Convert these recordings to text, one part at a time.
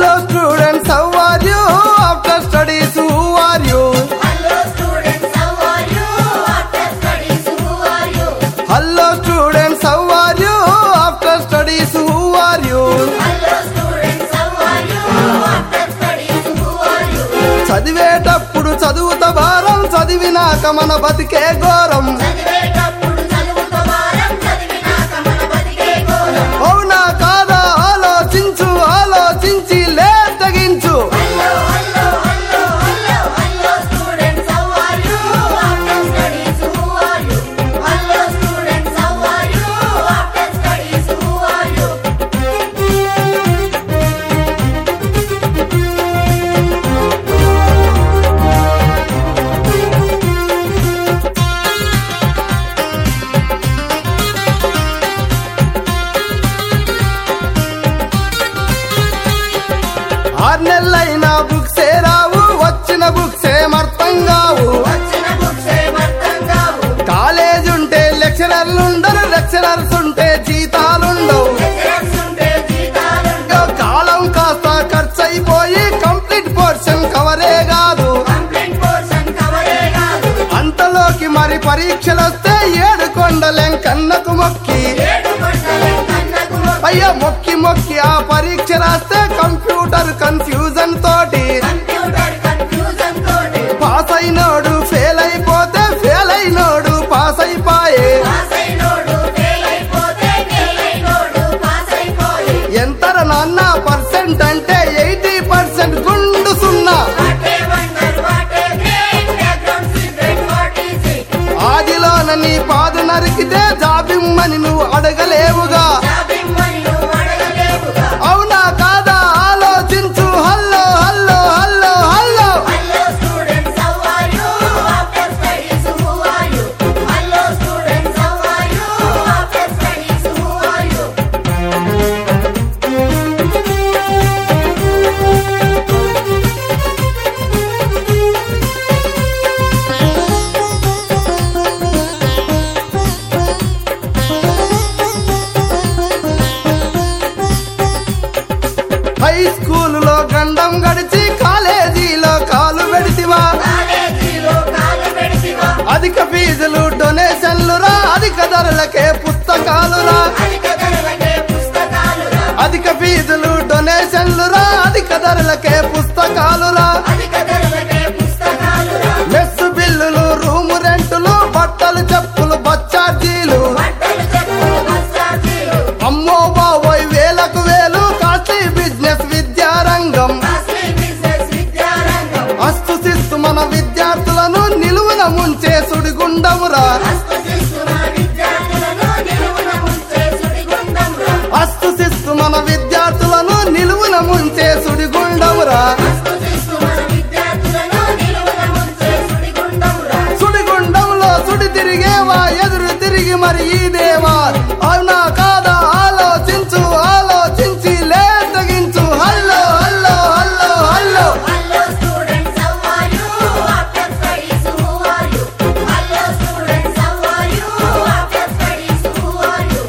Hello students how are you after studies who are you Hello students, how are you? After studies, who are you? Hello students how are you after studies who are you Hello students, how are you? After studies, who are you? చదివేటప్పుడు చదువుత భారం చదివినాక మన బతికే ఘోరం చదివేటప్పుడు చదువుతో భారం, చదివినాక మన బతికే ఘోరం. అవునా కాదా ఆలోచించు ఆలోచించి లే తెగించు Hello, hello, hello, hello, hello students, how are you? After studies, who are you? Hello students, how are you? After studies, who are you? ఆరు నెలలైనా బుక్సే రావు వచ్చిన బుక్సే అర్థం కావు వచ్చిన books ఏమర్థం కావు. కాలేజ్ ఉంటే లెక్చరర్లు ఉండరు లెక్చరర్స్ ఉంటే జీతాలుండవు lecturers ఉంటే జీతాలుండవు. ఇక కాలం కాస్త ఖర్చు అయిపోయి కంప్లీట్ పోర్షన్ కవరే కాదు కంప్లీట్ పోర్షన్ కవరే కాదు. అంతలోకి మరి పరీక్షలు వస్తే ఏడు కొండలేం కన్నకు మొక్కి ఏడు కొండలే కన్నకు మొక్కి. అయ్యో మొక్కి మొక్కి ఆ పరీక్ష రాస్తే కంప్యూటర్ కన్ఫ్యూజన్ తోటి కంప్యూటర్ కన్ఫ్యూజన్ తోటి పాస్ అయినోడు ఫెయిల్ అయిపోతే ఫెయిల్ అయినోడు పాస్ అయిపోయే పాస్ అయినోడు ఫెయిల్ అయిపోతే ఫెయిల్ అయినోడు పాస్ అయిపోయి ఎంతర నాన్న పర్సెంట్ అంటే ఎయిటీ పర్సెంట్ గుండు సున్నా what a wonder what a great background secret what is it ఆదిలోన నీ పాదు నరికితే జాబిమ్మని నువ్వు అడగలేవుగా జాబిమ్మని నువ్వు అడగలేవుగా అవునా కాదా ఆలోచించు hello hello hello hello hello students how are you after studies who are you hello students how are you after studies who are you high స్కూలులో గండం గడిచి కాలేజీలో కాలు పెడితివా కాలేజీలో కాలు పెడితివా అధిక ఫీజులు డొనేషన్లు రా అధిక ధరలకే పుస్తకాలు రా అధిక ధరలకే పుస్తకాలురా అధిక ఫీజులు డొనేషన్లు రా అధిక ధరలకే పుస్తకాలు రా అధిక ధరలకే పుస్తకాలురా మెస్సు బిల్లులు రూము రెంటులు బట్టలు చెప్పులు బచ్చార్జీలు బట్టలు చెప్పులు బస్సార్జీలు అమ్మో బాబోయ్ వేలకు వేలు కాస్ట్లీ బిజినెస్ విద్యారంగం కాస్ట్లీ బిజినెస్ విద్యారంగం అస్తు శిస్తు మన విద్యార్థులను నిలువున ముంచే సుడిగుండమురా హస్తు శిస్తున్న విద్యార్థులను నిలువున ముంచే సుడిగుండంరా అస్తు శిస్తు మన విద్యార్థులను నిలువున ముంచే సుడిగుండమురా హస్తు శిస్తున్న విద్యార్థులను నిలువున ముంచే సుడిగుండంరా సుడిగుండంలో సుడి తిరిగేవా ఎదురు తిరిగి మరి ఈ దేవా అవునా కాదా ఆలోచించు ఆలోచించి లే తెగించు hello hello hello hello hello students how are you after studies who are you hello students how are you after studies who are you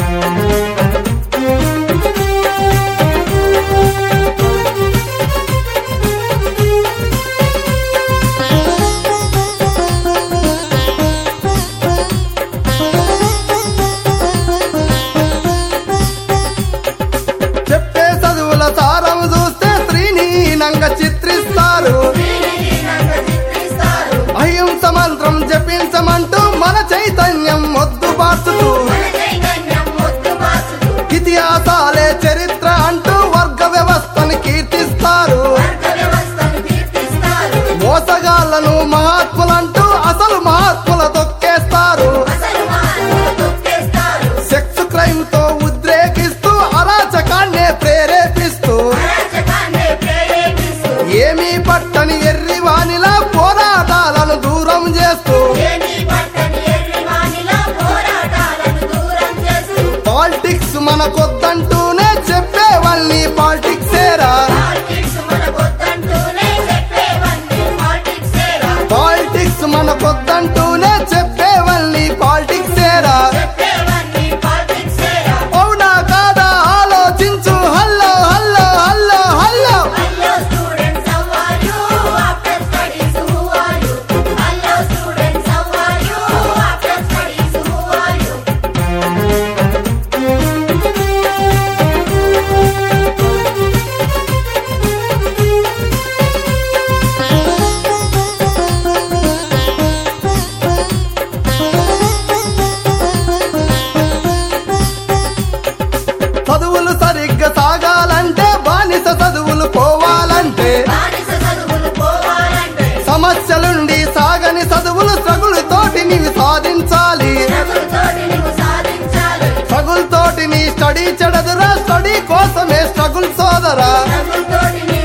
చెప్పే చదువుల సారం చూస్తే స్త్రీని నంగ చిత్రిస్తారు దీనిని చిత్రిస్తారు అహింస మంత్రం జపించమంటూ మన చైతన్యం మొద్దు బార్చుతూ మన చైతన్యం మొద్దు బాసుతూ ఇతిహాసాలే చరిత్ర అంటూ వర్గ వ్యవస్థను కీర్తిస్తారు వర్గ వ్యవస్థను కీర్తిస్తారు మోసగాళ్లను మహాత్ములంటూ అసలు మహాత్ముల తొక్కేస్తారు అసలు మహాత్ములు తొక్కేస్తారు సెక్స్ క్రైమ్ తో ఉద్రేకిస్తూ అరాచకాన్నే ప్రేరేపిస్తూ అరాచకాన్నే ప్రేరేపిస్తూ ఏమీ పట్టని ఎర్రి వానిలా పోరాటాలను దూరం చేస్తూ ఏమీ పట్టని ఎర్రివానిలా పోరాటాలను దూరం చేస్తూ పాలిటిక్స్ మనకొద్దంటూనే చెప్పేవాళ్ళని పాలిటిక్స్ ఏరా పాలిటిక్స్ మనకొద్దంటూనే చెప్పేవన్నీ పాలిటిక్స్ ఏరా పాలిటిక్స్ మనకొద్దంటూనే చెప్పేవాళ్ళని పాలిటిక్స్ ఏరా చెప్పేవన్నీ పాలిటిక్స్ ఏరా అవునా కాదా ఆలోచించు హల్లో హల్లో హల్లో హల్లో చదువులు సరిగ్గా సాగాలంటే బానిస చదువులు పోవాలంటే బానిస చదువులు పోవాలంటే సమస్యలుండి సాగని చదువులు స్ట్రగుల్ తోటి నీవు సాధించాలి చదువుతోటి నువ్వు సాధించాలి స్ట్రగుల్ తోటి నీ స్టడీ చెడదురా స్టడీ కోసమే స్ట్రగుల్ సోదరా చదువుతోటి నీ